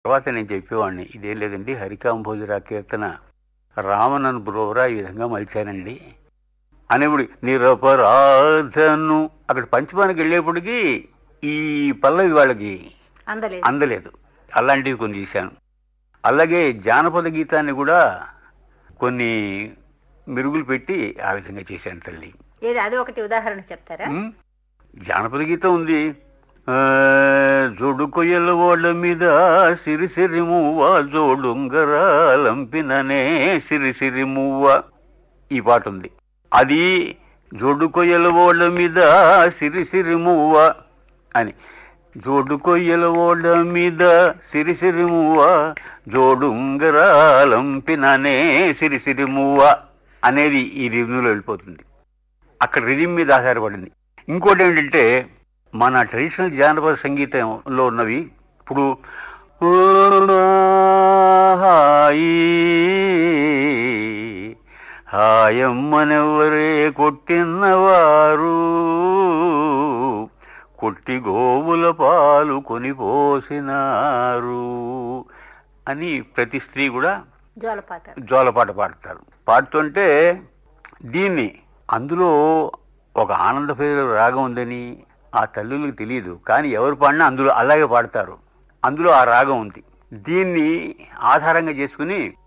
తర్వాత నేను చెప్పేవాడిని ఇదేం లేదండి హరికాంభోజరా కీర్తన రామనన్ బ్రోవరా ఈ విధంగా మలిచానండి అనేప్పుడు నిరపరాధను అక్కడ పంచమానికి వెళ్ళేప్పటికి ఈ పల్లవి వాళ్ళకి అందలేదు అందలేదు అలాంటివి కొన్ని చేశాను అలాగే జానపద గీతాన్ని కూడా కొన్ని మెరుగులు పెట్టి ఆ విధంగా చేశాను తల్లి ఏది అది ఒకటి ఉదాహరణ చెప్తారా ఉమ్, జానపద గీతం ఉంది ఆ, జోడు కొయ్యల ఓళ్ళ మీద సిరి సిరి మువ్వ జోడుంగరాలంపిననే సిరి సిరి మువ్వ ఈ పాట ఉంది అది జోడు కొయ్యల ఓళ్ళ మీద సిరి సిరి మువ్వ అని జోడు కొయ్యల ఓళ్ళ మీద సిరి సిరి మువ్వ జోడుంగరాలంపిననే సిరి సిరి మువ్వ అనేది ఈ రివ్యూలో వెళ్ళిపోతుంది అక్కడ రిజిమ్ మీద ఆధారపడింది ఇంకోటి ఏంటంటే మన ట్రెడిషనల్ జానపద సంగీతంలో ఉన్నవి ఇప్పుడు హాయి హాయమ్మనెవరే కొట్టినవారు కొట్టి గోవుల పాలు కొనిపోసినారు అని ప్రతి స్త్రీ కూడా జోలపాట జోలపాట పాడతారు పాడుతుంటే దీన్ని అందులో ఒక ఆనందభైర రాగం ఉందని ఆ తల్లులకు తెలియదు కానీ ఎవరు పాడినా అందులో అలాగే పాడతారు అందులో ఆ రాగం ఉంది దీన్ని ఆధారంగా చేసుకుని